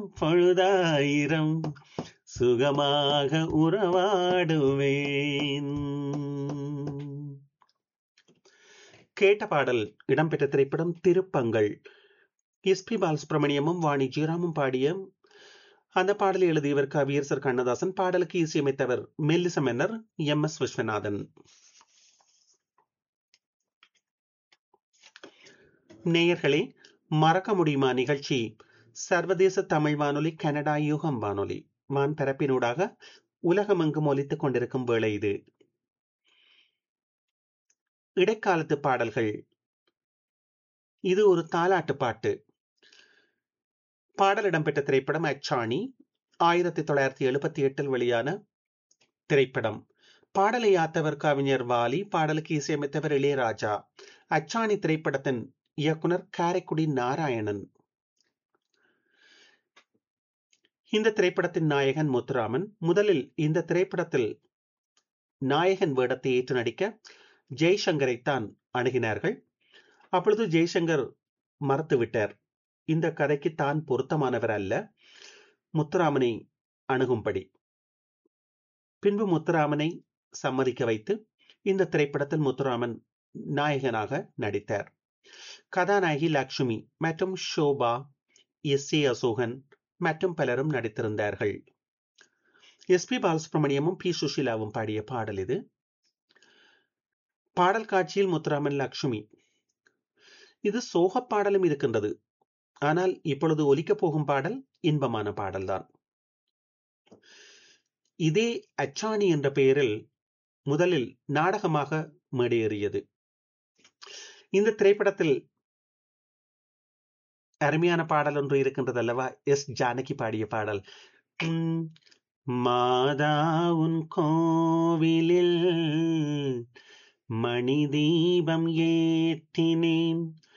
பொழுதாயிரம் சுகமாக உறவாடுவேன் கேட்ட பாடல் இடம்பெற்ற திரைப்படம் திருப்பங்கள் எஸ் பி பாலசுப்ரமணியமும் வாணி ஜீராமும் பாடிய அந்த பாடலை எழுதியவர் கவியரசர் கண்ணதாசன் பாடலுக்கு இசையமைத்தவர் மெல்லிச மன்னர் எம் எஸ் விஸ்வநாதன் நேயர்களே மறக்க முடியுமா நிகழ்ச்சி சர்வதேச தமிழ் வானொலி கனடா யூகம் வானொலி வான் பரப்பினூடாக உலகமெங்கும் ஒலித்துக் கொண்டிருக்கும் வேளை இது இடைக்காலத்து பாடல்கள் இது ஒரு தாலாட்டு பாட்டு பாடல் இடம்பெற்ற திரைப்படம் அச்சாணி ஆயிரத்தி தொள்ளாயிரத்தி எழுபத்தி எட்டில் வெளியான திரைப்படம் பாடலை யாத்தவர் கவிஞர் வாலி பாடலுக்கு இசையமைத்தவர் இளையராஜா அச்சாணி திரைப்படத்தின் இயக்குனர் காரைக்குடி நாராயணன் இந்த திரைப்படத்தின் நாயகன் முத்துராமன் முதலில் இந்த திரைப்படத்தில் நாயகன் வேடத்தை ஏற்று நடிக்க ஜெய்சங்கரைத்தான் அணுகினார்கள் அப்பொழுது ஜெய்சங்கர் மறுத்துவிட்டார் இந்த கதைக்கு தான் பொருத்தமானவர் அல்ல முத்துராமனை அணுகும்படி பின்பு முத்துராமனை சம்மதிக்க வைத்து இந்த திரைப்படத்தில் முத்துராமன் நாயகனாக நடித்தார் கதாநாயகி லக்ஷ்மி மற்றும் ஷோபா எஸ் ஏ அசோகன் மற்றும் பலரும் நடித்திருந்தார்கள் எஸ் பி பாலசுப்ரமணியமும் பி சுஷிலாவும் பாடிய பாடல் இது பாடல் காட்சியில் முத்துராமன் லக்ஷ்மி இது சோக பாடலும் இருக்கின்றது ஆனால் இப்பொழுது ஒலிக்கப் போகும் பாடல் இன்பமான பாடல்தான் இதே அச்சாணி என்ற பெயரில் முதலில் நாடகமாக மேடையேறியது இந்த திரைப்படத்தில் அருமையான பாடல் ஒன்று இருக்கின்றது அல்லவா எஸ் ஜானகி பாடிய பாடல் மாதா உன் கோவிலில் மணி தீபம் ஏற்றினேன்